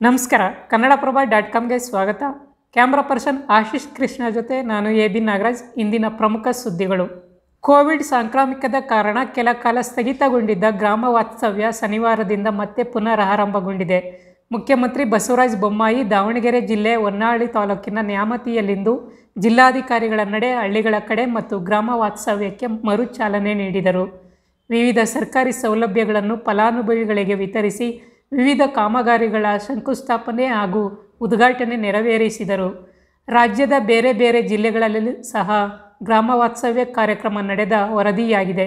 ನಮಸ್ಕಾರ ಕನ್ನಡಪ್ರಭ ಡಾಟ್ ಕಾಮ್ಗೆ ಸ್ವಾಗತ camera person Ashish Krishna ಜೊತೆ ನಾನು ಎ ಬಿ ನಾಗರಾಜ್ ಇಂದಿನ ಪ್ರಮುಖ ಸುದ್ದಿಗಳು ಕೋವಿಡ್ ಸಾಂಕ್ರಾಮಿಕದ ಕಾರಣ ಕೆಲ ಕಾಲ ಸ್ಥಗಿತಗೊಂಡಿದ್ದ ಗ್ರಾಮ ವಾಸ್ತವ್ಯ ಶನಿವಾರದಿಂದ ಮತ್ತೆ ಪುನರ್ ಆರಂಭಗೊಂಡಿದೆ ಮುಖ್ಯಮಂತ್ರಿ ಬಸವರಾಜ ಬೊಮ್ಮಾಯಿ ದಾವಣಗೆರೆ ಜಿಲ್ಲೆ ಹೊನ್ನಾಳಿ ತಾಲೂಕಿನ ನ್ಯಾಮತಿಯಲ್ಲಿಂದು ಜಿಲ್ಲಾಧಿಕಾರಿಗಳ ನಡೆ ಹಳ್ಳಿಗಳ ಕಡೆ ಮತ್ತು ಗ್ರಾಮ ವಾಸ್ತವ್ಯಕ್ಕೆ ಮರು ಚಾಲನೆ ನೀಡಿದರು ವಿವಿಧ ಸರ್ಕಾರಿ ಸೌಲಭ್ಯಗಳನ್ನು ಫಲಾನುಭವಿಗಳಿಗೆ ವಿತರಿಸಿ ವಿವಿಧ ಕಾಮಗಾರಿಗಳ ಶಂಕುಸ್ಥಾಪನೆ ಹಾಗೂ ಉದ್ಘಾಟನೆ ನೆರವೇರಿಸಿದರು ರಾಜ್ಯದ ಬೇರೆ ಬೇರೆ ಜಿಲ್ಲೆಗಳಲ್ಲಿ ಸಹ ಗ್ರಾಮ ವಾಸ್ತವ್ಯ ಕಾರ್ಯಕ್ರಮ ನಡೆದ ವರದಿಯಾಗಿದೆ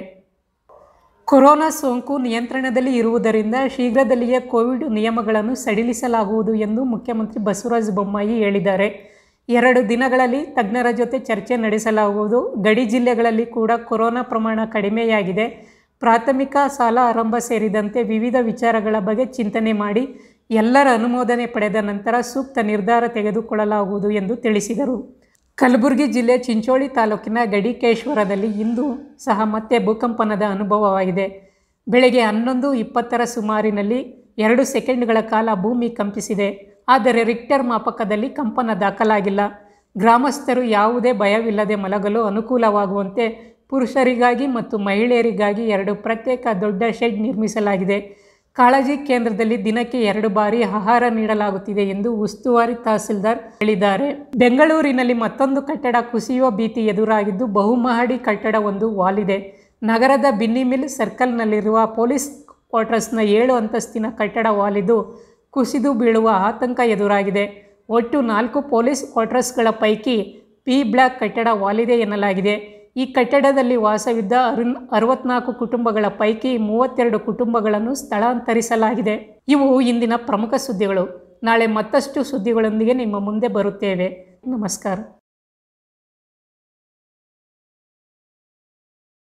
ಕೊರೋನಾ ಸೋಂಕು ನಿಯಂತ್ರಣದಲ್ಲಿ ಇರುವುದರಿಂದ ಶೀಘ್ರದಲ್ಲಿಯೇ ಕೋವಿಡ್ ನಿಯಮಗಳನ್ನು ಸಡಿಲಿಸಲಾಗುವುದು ಎಂದು ಮುಖ್ಯಮಂತ್ರಿ ಬಸವರಾಜ ಬೊಮ್ಮಾಯಿ ಹೇಳಿದ್ದಾರೆ ಎರಡು ದಿನಗಳಲ್ಲಿ ತಜ್ಞರ ಜೊತೆ ಚರ್ಚೆ ನಡೆಸಲಾಗುವುದು ಗಡಿ ಜಿಲ್ಲೆಗಳಲ್ಲಿ ಕೂಡ ಕೊರೋನಾ ಪ್ರಮಾಣ ಕಡಿಮೆಯಾಗಿದೆ ಪ್ರಾಥಮಿಕ ಸಾಲ ಆರಂಭ ಸೇರಿದಂತೆ ವಿವಿಧ ವಿಚಾರಗಳ ಬಗ್ಗೆ ಚಿಂತನೆ ಮಾಡಿ ಎಲ್ಲರ ಅನುಮೋದನೆ ಪಡೆದ ನಂತರ ಸೂಕ್ತ ನಿರ್ಧಾರ ತೆಗೆದುಕೊಳ್ಳಲಾಗುವುದು ಎಂದು ತಿಳಿಸಿದರು ಕಲಬುರಗಿ ಜಿಲ್ಲೆ ಚಿಂಚೋಳಿ ತಾಲೂಕಿನ ಗಡಿಕೇಶ್ವರದಲ್ಲಿ ಇಂದು ಸಹ ಮತ್ತೆ ಭೂಕಂಪನದ ಅನುಭವವಾಗಿದೆ ಬೆಳಗ್ಗೆ ಹನ್ನೊಂದು ಇಪ್ಪತ್ತರ ಸುಮಾರಿನಲ್ಲಿ ಎರಡು ಸೆಕೆಂಡ್ಗಳ ಕಾಲ ಭೂಮಿ ಕಂಪಿಸಿದೆ ಆದರೆ ರಿಕ್ಟರ್ ಮಾಪಕದಲ್ಲಿ ಕಂಪನ ದಾಖಲಾಗಿಲ್ಲ ಗ್ರಾಮಸ್ಥರು ಯಾವುದೇ ಭಯವಿಲ್ಲದೆ ಮಲಗಲು ಅನುಕೂಲವಾಗುವಂತೆ ಪುರುಷರಿಗಾಗಿ ಮತ್ತು ಮಹಿಳೆಯರಿಗಾಗಿ ಎರಡು ಪ್ರತ್ಯೇಕ ದೊಡ್ಡ ಶೆಡ್ ನಿರ್ಮಿಸಲಾಗಿದೆ ಕಾಳಜಿ ಕೇಂದ್ರದಲ್ಲಿ ದಿನಕ್ಕೆ ಎರಡು ಬಾರಿ ಆಹಾರ ನೀಡಲಾಗುತ್ತಿದೆ ಎಂದು ಉಸ್ತುವಾರಿ ತಹಸೀಲ್ದಾರ್ ಹೇಳಿದ್ದಾರೆ ಬೆಂಗಳೂರಿನಲ್ಲಿ ಮತ್ತೊಂದು ಕಟ್ಟಡ ಕುಸಿಯುವ ಭೀತಿ ಎದುರಾಗಿದ್ದು ಬಹುಮಹಡಿ ಕಟ್ಟಡವೊಂದು ವಾಲಿದೆ ನಗರದ ಬಿನ್ನಿಮಿಲ್ ಸರ್ಕಲ್ನಲ್ಲಿರುವ ಪೊಲೀಸ್ ಕ್ವಾರ್ಟರ್ಸ್ನ ಏಳು ಅಂತಸ್ತಿನ ಕಟ್ಟಡ ವಾಲಿದ್ದು ಕುಸಿದು ಬೀಳುವ ಆತಂಕ ಎದುರಾಗಿದೆ ಒಟ್ಟು ನಾಲ್ಕು ಪೊಲೀಸ್ ಕ್ವಾರ್ಟರ್ಸ್ಗಳ ಪೈಕಿ ಪಿ ಬ್ಲಾಕ್ ಕಟ್ಟಡ ವಾಲಿದೆ ಎನ್ನಲಾಗಿದೆ ಈ ಕಟ್ಟಡದಲ್ಲಿ ವಾಸವಿದ್ದ ಅರುಣ್ ಅರವತ್ನಾಲ್ಕು ಕುಟುಂಬಗಳ ಪೈಕಿ ಮೂವತ್ತೆರಡು ಕುಟುಂಬಗಳನ್ನು ಸ್ಥಳಾಂತರಿಸಲಾಗಿದೆ ಇವು ಇಂದಿನ ಪ್ರಮುಖ ಸುದ್ದಿಗಳು ನಾಳೆ ಮತ್ತಷ್ಟು ಸುದ್ದಿಗಳೊಂದಿಗೆ ನಿಮ್ಮ ಮುಂದೆ ಬರುತ್ತೇವೆ ನಮಸ್ಕಾರ